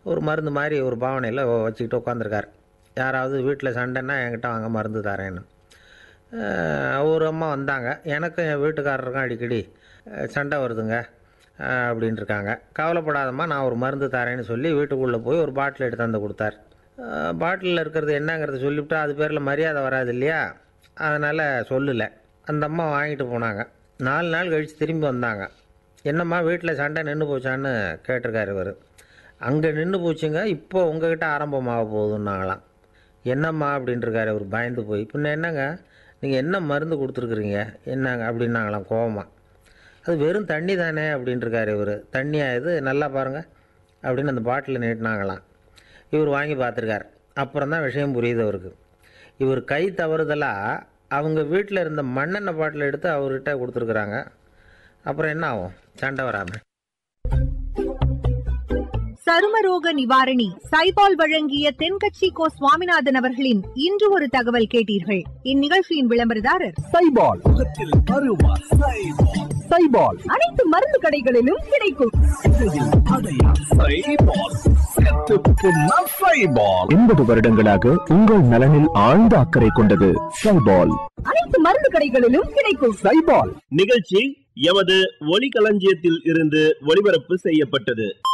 ஒரு மருந்து மாதிரி ஒரு பாவனையில் வச்சுக்கிட்டு உட்காந்துருக்கார் யாராவது வீட்டில் சண்டைன்னா என்கிட்ட வாங்க மருந்து தரேன்னு அஹ் ஒரு அம்மா வந்தாங்க எனக்கும் என் வீட்டுக்காரருக்கும் அடிக்கடி அஹ், சண்டை வருதுங்க அஹ், அப்படின்னு இருக்காங்க கவலைப்படாதம்மா நான் ஒரு மருந்து தரேன்னு சொல்லி வீட்டுக்குள்ளே போய் ஒரு பாட்டில் எடுத்து வந்து கொடுத்தார் பாட்டிலில் இருக்கிறது என்னங்கிறத சொல்லிவிட்டா அது பேரில் மரியாதை வராது இல்லையா அதனால் சொல்லலை அந்த அம்மா வாங்கிட்டு போனாங்க நாலு நாள் கழித்து திரும்பி வந்தாங்க என்னம்மா வீட்டில் சண்டை நின்று போச்சான்னு கேட்டிருக்காரு இவர் அங்கே நின்று போச்சுங்க இப்போ உங்ககிட்ட ஆரம்பமாக போகுதுன்னாங்களாம் என்னம்மா அப்படின்ட்டுருக்காரு அவர் பயந்து போய் பின்ன என்னங்க நீங்கள் என்ன மருந்து கொடுத்துருக்குறீங்க என்னங்க அப்படின்னாங்களாம் கோவமா அது வெறும் தண்ணி தானே அப்படின்ட்டுருக்காரு இவர் தண்ணியா இது நல்லா பாருங்கள் அப்படின்னு அந்த பாட்டில் நீட்டினாங்களாம் இவர் வாங்கி பார்த்துருக்கார் அப்புறம் தான் விஷயம் புரியுது அவருக்கு இவர் கை தவறுதலாக அவங்க வீட்டில் இருந்த மண்ணெண்ணெய் பாட்டில் எடுத்து அவர்கிட்ட கொடுத்துருக்குறாங்க அப்புறம் என்ன ஆகும் சண்டை வராமல் சருமரோக நிவாரணி சைபால் வழங்கிய தென்கட்சி கோ சுவாமிநாதன் அவர்களின் இன்று ஒரு தகவல் கேட்டீர்கள் இந்நிகழ்ச்சியின் விளம்பரதாரர் சைபால் முகத்தில் அருவா சைபால் சைபால் அனைத்து மருந்து கடைகளிலும் கிடைக்கும் சைபால் செத்து புண்ணா சைபால் எண்பது வருடங்களாக உங்கள் நலனில் ஆழ்ந்த அக்கறை கொண்டது சைபால் அனைத்து மருந்து கடைகளிலும் கிடைக்கும் சைபால் நிகழ்ச்சி எமது ஒலிகளஞ்சியத்தில் இருந்து ஒளிபரப்பு செய்யப்பட்டது